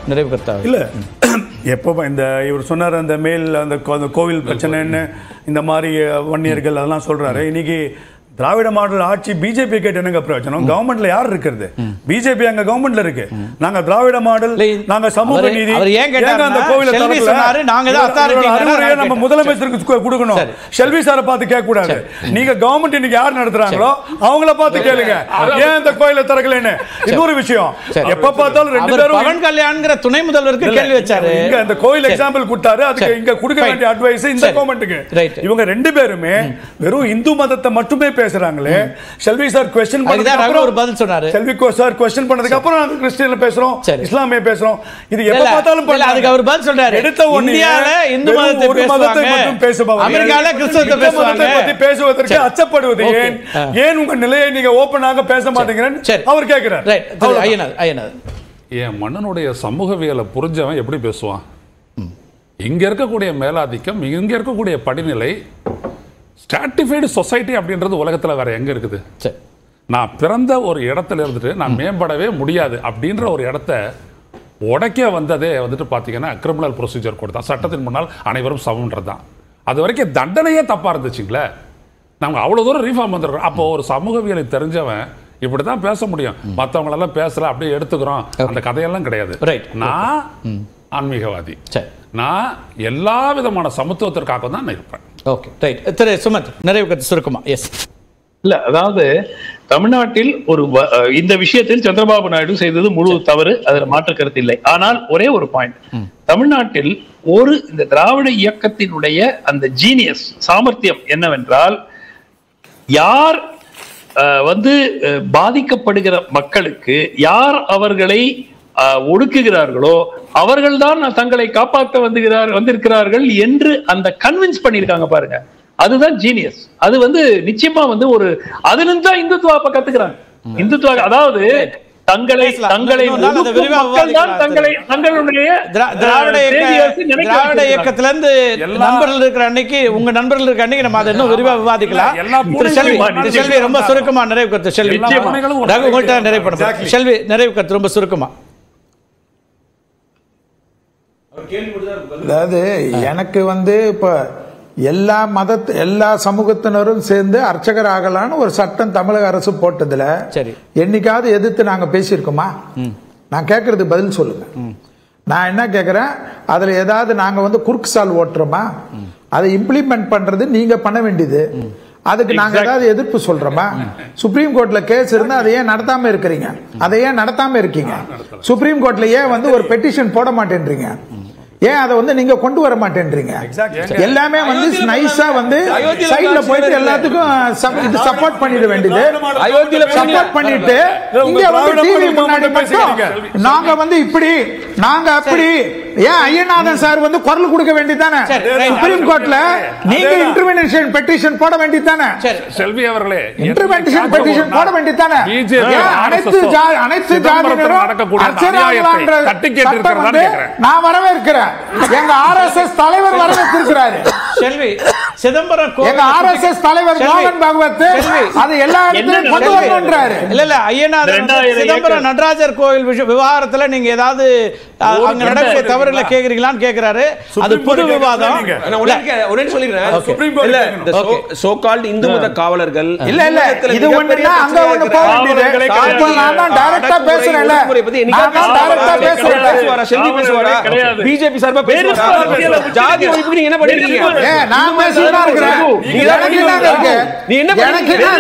நிறைவு கருத்தா இல்ல எப்போ இந்த இவர் சொன்னார் அந்த மேல் அந்த கோ- அந்த கோவில் பிரச்சனைன்னு இந்த மாதிரி வன்னியர்கள் அதெல்லாம் சொல்றாரு இன்னைக்கு திராவிட மாடல் ஆட்சி பிஜேபி கேட்டு என்னங்க பிரயோஜனம் கவர்மெண்ட்ல யார் இருக்கிறது பிஜேபி அங்க கவர்மெண்ட்ல இருக்கு நாங்க திராவிட மாடல் இல்லை, நாங்க சமூக அவரு- நீதி அவர் ஏன் கேட்டாருன்னா, ஏங்க அந்த கோவிலை செல்வி திறக்கல? சொன்னாரு, நாங்க தான் இவரோட authority அறிவுரையை நான் நம்ம கேட்டேன். முதலமைச்சருக்கு கு- கொடுக்கணும் சரி. ஷெல்வி சாரை பார்த்து கேட்க கூடாது நீங்க கவர்மெண்ட் இன்னைக்கு யார் நடத்துறாங்களோ அவங்கள பார்த்து கேளுங்க ஏன் இந்த கோயிலை திறக்கலன்னு இன்னொரு விஷயம் சரி. எப்ப பார்த்தாலும் ரெண்டு அவர் பேரும் பவன் கல்யாண்ங்கிற துணை முதல்வருக்கு கேள்வி வச்சாரு இங்க அந்த கோயில் சரி. எக்ஸாம்பிள் கொடுத்தாரு அதுக்கு சரி. இங்க கொடுக்க Fine. வேண்டிய அட்வைஸ் இந்த சரி. கவர்மெண்ட்டுக்கு Right. இவங்க ரெண்டு பேருமே வெறும் இந்து மதத்தை மட்டுமே பேசுறாங்களே செல்வி சார் கொஸ்டின் அதுக்கு தான் ரகு ஒரு பதில் சொன்னாரு. செல்வி சார் கொஸ்டின் பண்ணதுக்கு அப்புறம் நாங்க கிறிஸ்டியன்ல பேசுறோம் சரி. இஸ்லாமிய பேசுறோம் இது எப்ப இல்ல, பார்த்தாலும் இல்ல, பண்றாங்க. அதுக்கு அவர் பதில் சொல்றாரு. எடுத்த உடனே இந்தியால இந்து வெறும் மதத்தை ஒரு மதத்தை பேசுவாங்க. மட்டும் பேசுபவர்கள் அமெரிக்கால கிறிஸ்தவத்தை இந்த மதத்தை பேசுவாங்க. பத்தி பேசுவதற்கு சரி. அச்சப்படுவது Okay. ஏன் ஆ. ஏன் உங்க நிலையை நீங்க ஓபனாக பேச மாட்டேங்கிறேன்னு சரி. அவர் கேட்கிறார் ரைட் திரு ஐயனார் ஐயனார் என் மன்னனுடைய சமூகவியலை புரிஞ்சவன் எப்படி பேசுவான் இங்க இருக்கக்கூடிய மேலாதிக்கம் இங்க இருக்கக்கூடிய படிநிலை ஸ்ட்ராட்டிஃபைடு சொசைட்டி அப்படின்றது உலகத்துல வேற எங்க இருக்குது சரி நான் பிறந்த ஒரு இடத்துல இருந்துட்டு நான் மேம்படவே முடியாது அப்படின்ற ஒரு இடத்த உடைக்க வந்ததே வந்துட்டு பார்த்தீங்கன்னா கிரிமினல் ப்ரொசீஜர் கோட் தான் சட்டத்தின் முன்னால் அனைவரும் சமம்ன்றது தான் அது வரைக்கும் தண்டனையே தப்பாக இருந்துச்சுங்களே நாங்க அவ்வளோ தூரம் ரீஃபார்ம் வந்திருக்கோம் அப்போ ஒரு சமூகவியலை தெரிஞ்சவன் இப்படி தான் பேச முடியும் மற்றவங்களெல்லாம் பேசல அப்படியே எடுத்துக்கிறோம் அந்த கதையெல்லாம் கிடையாது Right. நான் ஆன்மீகவாதி சரி நான் எல்லா விதமான சமத்துவத்திற்காக தான் நான் இருப்பேன் ஓகே ரைட் திரு சுமந்த் நிறைவு கருத்து சுருக்கமா எஸ் இல்ல அதாவது தமிழ்நாட்டில் ஒரு வ- அஹ் இந்த விஷயத்தில் சந்திரபாபு நாயுடு செய்தது முழு தவறு அதுல மாற்று கருத்து இல்லை ஆனால் ஒரே ஒரு பாயிண்ட் தமிழ்நாட்டில் ஒரு இந்த திராவிட இயக்கத்தினுடைய அந்த ஜீனியஸ் சாமர்த்தியம் என்னவென்றால் யார் அஹ், வந்து அஹ், பாதிக்கப்படுகிற மக்களுக்கு யார் அவர்களை அஹ், ஒடுக்குகிறார்களோ அவர்கள்தான் தங்களை காப்பாற்ற வந்துகிறார் வந்திருக்கிறார்கள் என்று அந்த கன்வின்ஸ் பண்ணியிருக்காங்க பாருங்க அதுதான் ஜீனியஸ் அது வந்து நிச்சயமா வந்து ஒரு அதுல இருந்து தான் இந்துத்துவா அப்ப கத்துக்கிறாங்க இந்துத்துவா அதாவது தங்களை பேசலாம். தங்களை இன்னொரு நாள் அதை ஒடுக்கும் விரிவா மக்கள் தான் விவாதிக்கலாம். தங்களை தங்களுடைய திரா- திராவிட அஹ், இயக்க saviors நினைக்க திராவிட வச்சிருக்காங்க. இயக்கத்துல இருந்து எல்லா- நண்பர்கள் இருக்கிற அன்னைக்கு உங்க நண்பர்கள் இருக்கிற அன்னைக்கு நம்ம அதை இன்னும் விரிவா விவாதிக்கலாம் எல்லா திரு செல்வி பூனைகளும் திரு செல்வி ரொம்ப சுருக்கமா நிறைவு கருத்து செல்வி எல்லா பூனைகளும் ஒரு ரகு உங்கள்கிட்ட கதைக்கு நிறைவு பண்ணுங்க Exactly. செல்வி நிறைவு கருத்து ரொம்ப சுருக்கமா அதாவது எனக்கு வந்து இப்ப எல்லா மதத்து எல்லா சமூகத்தினரும் சேர்ந்து அர்ச்சகர் ஆகலான்னு ஒரு சட்டம் தமிழக அரசு போட்டதுல சரி. என்னைக்காவது எதிர்த்து நாங்க பேசியிருக்கோமா நான் கேட்கறது பதில் சொல்லுங்க நான் என்ன கேட்கிறேன் அதுல ஏதாவது நாங்க வந்து குறுக்கு சால் ஓட்டுறோமா அதை இம்ப்ளிமெண்ட் பண்றது நீங்க பண்ண வேண்டியது அதுக்கு நாங்க ஏதாவது எதிர்ப்பு சொல்றோமா சுப்ரீம் கோர்ட்ல கேஸ் இருந்தா அதை ஏன் நடத்தாம இருக்கிறீங்க அதை ஏன் நடத்தாம இருக்கீங்க சுப்ரீம் கோர்ட்ல ஏன் வந்து ஒரு பெட்டிஷன் போட மாட்டேன்றீங்க ஏன் அதை வந்து நீங்க கொண்டு வர மாட்டேன்றீங்க எல்லாமே வந்து நைஸா வந்து அயோத்தியில சைடுல காட்சி போயிட்டு இருக்கு. எல்லாத்துக்கும் சப்- இது சப்போர்ட் பண்ணிட வேண்டியது அயோத்தியில சப்போர்ட் பண்ணிட்டு இல்ல, உங்க இங்க வந்து திராவிட டிவி மாடல் முன்னாடி மட்டும் பேசிக்கிறீங்க. மட்டும் நாங்க வந்து இப்படி நாங்க அப்படி ஏன் ஐயநாதன் சார் வந்து குரல் கொடுக்க வேண்டியதானே சரி, right. சுப்ரீம் கோர்ட்ல நீங்க அதேதான். இன்டர்வென்ஷன் பெட்டிஷன் போட வேண்டியதானே சரி செல்வி அவர்களே இன்டர்வென்ஷன் பெட்டிஷன் போட வேண்டியதானே BJP ஏன் அனைத்து RSS ஜா- அனைத்து சிதம்பரத்தில் ஜாதியினரும் நடக்கக்கூடிய அந்த அர்ச்சகராகலான்ற அநியாயத்தை தட்டி சட்டம் கேட்டிருக்கிறதா வந்து கேட்கிறேன். நான் வரவேற்கிறேன் எங்க ஆர்எஸ்எஸ் தலைவர் வரவேற்றிருக்கிறாரு செல்வி சிதம்பரம் கோவில் எங்க ஆர்எஸ்எஸ் தலைவர் செல்வி, மோகன் பாகவத் செல்வி. அது எல்லா இடத்துலயும் என்ன கொண்டு செல்வி? வரணுன்றாரு இல்ல இல்ல ஐயனார் வந்து ரெண்டாயிரம் சிதம்பரம் ஏக்கர். நடராஜர் கோவில் விஷய விவகாரத்துல நீங்க ஏதாவது அ, ஒரு அங்க நடக்கிற கண்டனம் தவறுகளை கேக்குறீங்களான்னு கேக்குறாரு அது சுப்ரீம் புது கோர்ட் விவாதம் கேக்குறீங்க. நான் உடனே கே- உடனே சொல்லிடுறேன். சுப்ரீம் கோர்ட் இல்ல, கேட்கணும். இந்த சோ- so-called இந்து மத காவலர்கள் இல்ல இல்ல உலகத்துல இது மிகப்பெரிய ஒண்ணுன்னா அங்க பிரச்சனையா ஒண்ணு இருக்கிற போக வேண்டியது காவலர்களே அப்ப நான் தான் டைரக்டா அடக்குமுறை, பேசுறேன்ல ஒடுக்குமுறை பத்தி என்னைக்கா நான் தான் பேசுவாரா? டைரக்டா பேசுறேன்ல பேசுவாரா? செல்வி பேசுவாரா? கிடையாது. பிஜேபி சார்பா வெறுப்பு பேசுவாரா? அரசியலை ஜாதி ஒழிப்புக்கு நீங்க என்ன பண்ணிருக்கீங்க ஏ நான் பேசிட்டு தான் இருக்கிறேன் நீங்க எனக்கு என்ன இருக்கு நீ என்ன எனக்கு என்ன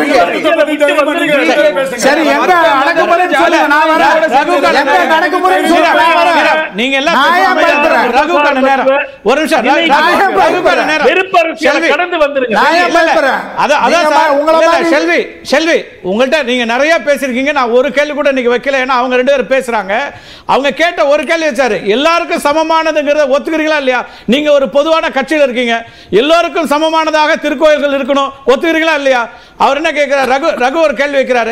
இருக்கு சரி எங்க அடக்குமுறைன்னு சொல்லுங்க நான் வரேன் எங்க அடக்குமுறைன்னு சொல்லுங்க நான் வரேன் நீங்க எல்லாம் நான் ஏன் பேசாம பயப்படுறேன்? ரகுக்கான நேரம் ஒரு நிமிஷம் இல்லை, ரகு- நான் ஏன் ரகுக்கான பயப்படுறேன்? நேரம் வெறுப்பு அரசியலை செல்வி. கடந்து வந்துருங்க நான் ஏன் இல்ல, இல்ல. பயப்படுறேன்? அதான் அதான் நீங்க சார் பா- உங்களை இல்ல, இல்ல, மாதிரி- செல்வி செல்வி உங்கள்ட்ட நீங்க நிறைய பேசிருக்கீங்க நான் ஒரு கேள்வி கூட இன்னைக்கு வைக்கல ஏன்னா அவங்க ரெண்டு பேரும் பேசுறாங்க அவங்க கேட்ட ஒரு கேள்வி வச்சாரு எல்லாருக்கும் சமமானதுங்கிறத ஒத்துக்கிறீங்களா இல்லையா நீங்க ஒரு பொதுவான கட்சியில் இருக்கீங்க எல்லோருக்கும் சமமானதாக திருக்கோயில்கள் இருக்கணும் ஒத்துக்கிறீங்களா இல்லையா அவர் என்ன கேட்கிறார் ரகு ரகு ஒரு கேள்வி வைக்கிறாரு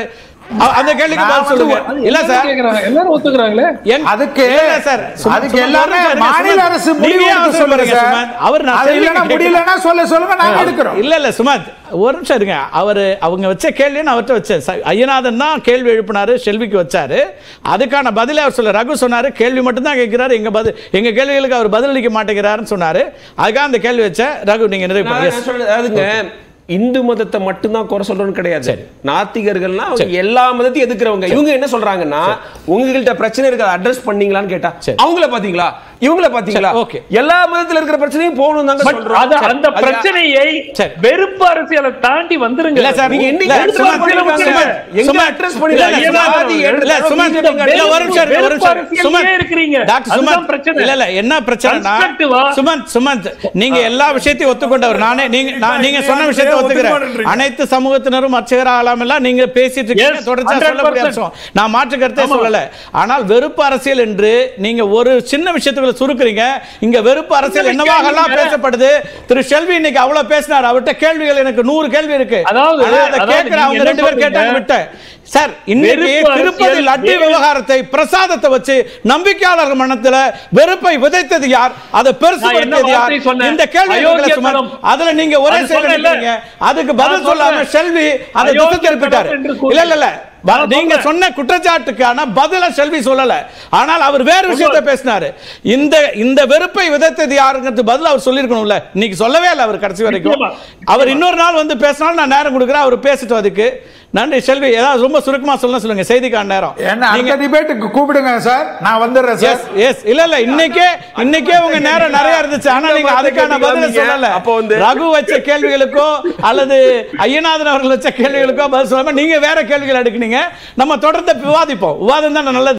அ- அந்த கேள்விக்கு நான் பதில் சொல்லுங்க வந்து இல்ல சார் கேக்குறாங்க எல்லாரும் ஒத்துக்கிறாங்களே என்- அதுக்கு இல்ல சார் சும- அதுக்கு சும- எல்லாமே ஒரு நிமிஷம் மாநில சுமந்த். அரசு நீங்க முடிவு ஏன் எடுக்க அவசரம் சொல்லுங்க பண்றீங்க, சார் சுமந்த்? அவர் நான் அது கேள்வி இல்லைன்னா கேட்கிறேன். முடியலன்னா சொல்ல சொல்லுங்க நாங்க எடுக்கிறோம் இல்ல இல்ல சுமந்த் ஒரு நிமிஷம் இருங்க அவரு அவங்க வச்ச கேள்வியை நான் அவர்கிட்ட வச்சேன் ச- ஐயநாதன் தான் கேள்வி எழுப்பினாரு செல்விக்கு வச்சாரு அதுக்கான பதிலை அவர் சொல்ல ரகு சொன்னாரு கேள்வி மட்டும் தான் கேட்கிறாரு எங்க பதில் எங்க கேள்விகளுக்கு அவர் பதிலளிக்க மாட்டேங்கிறாருன்னு சொன்னாரு அதுக்காக அந்த கேள்வி வச்சேன் ரகு நீங்க நிறைவு நான் பண்ணுங்க. நான் சொல்றது அதாவதுங்க இந்து மதத்தை மட்டும்தான் குறை சொல்றோம்னு கிடையாது சரி. நாத்திகர்கள்னா அவங்க எல்லா மதத்தையும் எதிர்க்கிறவங்க இவங்க என்ன சொல்றாங்கன்னா உங்ககிட்ட பிரச்சனை இருக்கு அதை அட்ரஸ் பண்ணீங்களான்னு கேட்டா சரி. அவங்கள பாத்தீங்களா இவங்கள பாத்தீங்களா சரி, okay. எல்லா மதத்துல இருக்கிற பிரச்சனையும் போகணும் தாங்க பட் சொல்றோம் அது அந்த அது- பிரச்சனையை சரி. வெறுப்பு அரசியலை தாண்டி வந்துருங்க இல்ல சார் நீங்க நீங்க என்னைக்கு இல்ல, address சுமந்த், பண்ணிருக்காங்க? சுமந்த், எங்க சுமந்த், address இல்ல, பண்ணிருக்காங்க? இல்ல, சுமந்த், ஜாதி, இல்ல, ஏற்றத்தாழ்வு, சுமந்த், BJP இல்ல, ஒரு நிமிஷம் இருங்க, ஒரு நிமிஷம். வெறுப்பு சுமந்த், அரசியல்லையே இருக்கிறீங்க. டாக்டர் அதுதான் சுமந்த், பிரச்சனை. இல்ல, இல்ல, என்ன பிரச்சனைனா, Constructive-ஆ? சுமந்த், சுமந்த், நீங்க எல்லா விஷயத்தையும் ஒத்துக்கொண்டவர் நானே நீங்க நான் நீங்க சொன்ன விஷயத்தை ஒத்துக்கிறேன் ஒத்துக்கொண்டேன்றீங்க. அனைத்து சமூகத்தினரும் அர்ச்சகர் ஆகலாம் எல்லாம் நீங்க பேசிட்டு இருக்கீங்க Yes, தொடர்ச்சியா 100%. சொல்லக்கூடிய அம்சம் நான் மாற்று கருத்தே சொல்லல ஆனால் வெறுப்பு அரசியல் என்று நீங்க ஒரு சின்ன விஷயத்துக்குள்ள சுருக்குறீங்க இங்க வெறுப்பு அரசியல் என்னவாக எல்லாம் பேசப்படுது திரு செல்வி இன்னைக்கு அவ்வளவு பேசினார் அவர்கிட்ட கேள்விகள் எனக்கு நூறு கேள்வி இருக்கு அதாவது- ஆனா அதை அதாவது கேட்கிற நீங்க அவங்க என்ன ரெண்டு பேர் சொல்றீங்க? கேட்டாங்க விட்டேன் சார் இன்னைக்கு வெறுப்பு திருப்பதி அரசியல் லட்டு வேறு- விவகாரத்தை பிரசாதத்தை வச்சு நம்பிக்கையாளர் மனத்துல வெறுப்பை விதைத்தது யார் அதை பெருசுபடுத்தியது யார் வார்த்தை சொன்னேன்? இந்த கேள்வி இருக்குல்ல சுமன், அயோக்கியத்தனம். அதுல நீங்க ஒரே அது செயல் சொன்னேன்ல? எடுத்தீங்க. அதுக்கு பதில் நான் சொல்லாம சொல்றேன். செல்வி அதை திசை அயோக்கியத்தனம் திருப்பிட்டாரு என்று கூறி- இல்ல இல்ல இல்ல வ- நான் நீங்க சொல்றேன். சொன்ன குற்றச்சாட்டுக்கான பதில செல்வி சொல்லல ஆனால் அவர் வேற விஷயத்தை பேசினாரு இந்த இந்த வெறுப்பை விதைத்தது யாருங்கிறது பதில் அவர் சொல்லியிருக்கணும்ல இன்னைக்கு சொல்லவே இல்லை அவர் கடைசி வரைக்கும் நிச்சயமா. அவர் இன்னொரு நாள் வந்து பேசினாலும் நான் நேரம் கொடுக்குறேன் அவர் பேசிட்டு அதுக்கு நன்றி செல்வி ஏதாவது ரொம்ப சுருக்கமா சொல்ல சொல்லுங்க செய்திக்கான நேரம் என்ன நீங்க அடுத்த டிபேட்டுக்கு கூப்பிடுங்க சார் நான் வந்துடுறேன் சார் எஸ் எஸ் இல்ல இல்ல இன்னைக்கே இன்னைக்கே உங்க நேரம் நிறைய இருந்துச்சு ஆனா நீங்க அதுக்கான பதில சொல்லல அப்போ வந்து- ரகு வச்ச கேள்விகளுக்கோ அல்லது ஐயநாதன் அவர்கள் வச்ச கேள்விகளுக்கோ பதில் சொல்லாம நீங்க வேற கேள்விகள் எடுக்குனீங்க நம்ம தொடர்ந்து விவாதிப்போம் விவாதம் தான் நல்லது